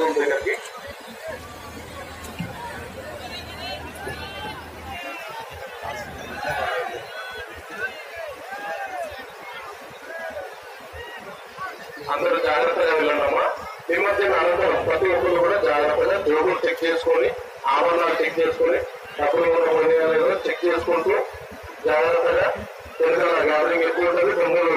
Room దగ్గరికి అందరూ జాగ్రత్తగా వెళ్ళండమ్మా ఈ మధ్య అనంతరం ప్రతి ఒక్కరు కూడా జాగ్రత్తగా జోబులు చెక్ చేసుకొని ఆభరణాలు చెక్ చేసుకొని డబ్బులు కూడా ఉన్నాయో లేదో చెక్ చేసుకుంటూ జాగ్రత్తగా ఎందుకంటే గ్యాదరింగ్ ఎక్కువ ఉంటుంది తొమ్మిది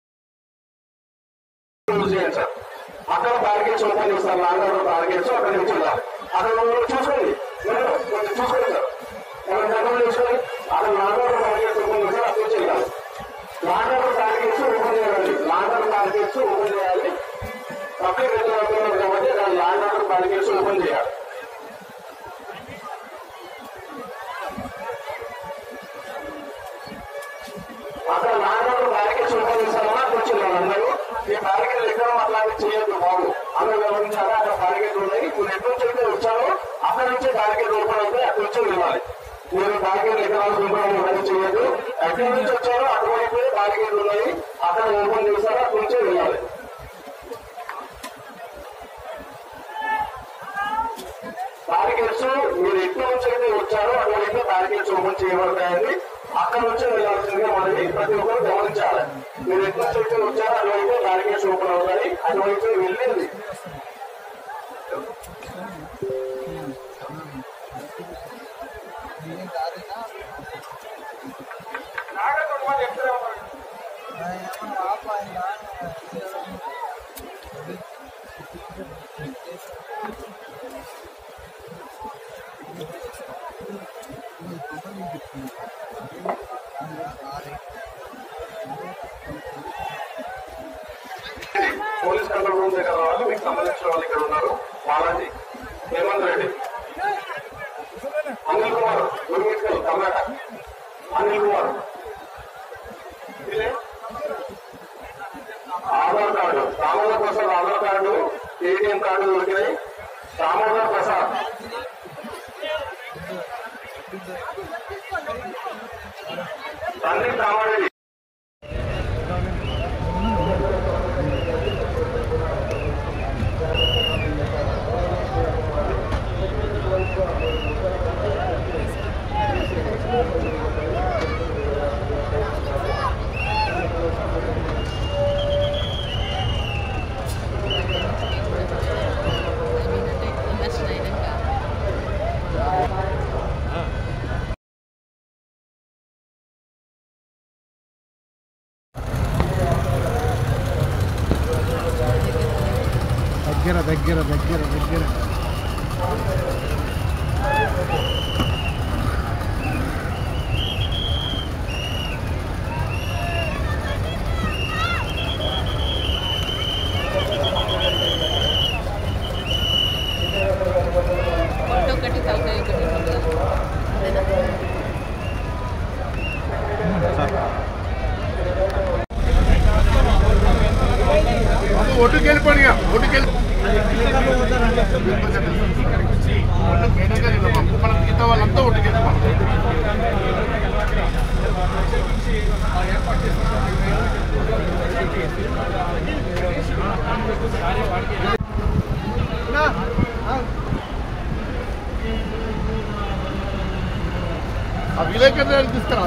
చేయండి సార్ అక్కడ టార్గెట్స్ ఓపెన్ చేస్తారు లాంగ్ టార్గెట్స్ అక్కడ నుంచి వెళ్ళాలి అక్కడ మీరు చూసుకోండి మీరు కొంచెం చూసుకోండి సార్ మనం జనం చూసుకొని అక్కడ లాంగ్ టార్గెట్స్ ఓపెన్ చేస్తారు అక్కడ నుంచి వెళ్ళాలి లాంగ్ టార్గెట్స్ ఓపెన్ చేయాలి లాంగ్ టార్గెట్స్ ఓపెన్ చేయాలి పబ్లిక్ రెగ్యులేటర్ కాబట్టి దాని లాంగ్ టార్గెట్స్ ఓపెన్ చేయాలి అక్కడ నాన్నగారు బ్యారికేడ్స్ ఓపెన్ చేశారన్నా కూర్చున్నారు అందరూ ఈ బ్యారికేడ్ ఎక్కడ అట్లాంటి చేయొద్దు బాబు అందరూ గమనించారా అక్కడ బ్యారికేడ్ ఉన్నాయి మీరు ఎక్కడి నుంచి అయితే వచ్చారో అక్కడ నుంచి బ్యారికేడ్ ఓపెన్ అయితే అక్కడ నుంచి వెళ్ళాలి మీరు బ్యారికేడ్ ఎక్కడ ఓపెన్ ఓపెన్ చేయొద్దు ఎక్కడి నుంచి వచ్చారో అటువైపు బ్యారికేడ్ ఉన్నాయి అక్కడ ఓపెన్ చేశారో అక్కడ నుంచి వెళ్ళాలి బ్యారికేడ్స్ మీరు ఎక్కడి నుంచి అయితే వచ్చారో అటువైపు బ్యారికేడ్స్ ఓపెన్ చేయబడతాయండి అక్కడ నుంచి వెళ్ళాల్సిందిగా మనకి ప్రతి ఒక్కరు గమనించాలి మీరు ఎక్కడి నుంచి అయితే వచ్చారో అటువైపు బ్యారికేడ్స్ ఓపెన్ అవుతాయి అటువైపు వెళ్ళింది పోలీస్ కంట్రోల్ రూమ్ దగ్గర వాళ్ళు మీకు సంబంధించిన వాళ్ళు ఇక్కడ ఉన్నారు Balaji Hemanth Reddy Anil Kumar Gurmitkal Karnataka Anil Kumar Aadhaar card Damodar Prasad Aadhaar card ATM card దొరికినాయి దామోదర్ ప్రసాద్ తండ్రి కామారెడ్డి దర్శనం అయినాక దగ్గర దగ్గర దగ్గర దగ్గర ఫోటో ఒకటి తలకాయ ఒకటి ఉంటుందా? అదేనా? ఒడ్డుకి వెళ్ళిపోయి ఒడ్డుకి వెళ్ళి మనం కింద వాళ్ళంతా ఒడ్డుకి వెళ్ళిపోవాలి ఆ విలేకరులు తీసుకురా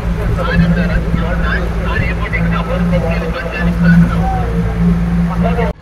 Thank you.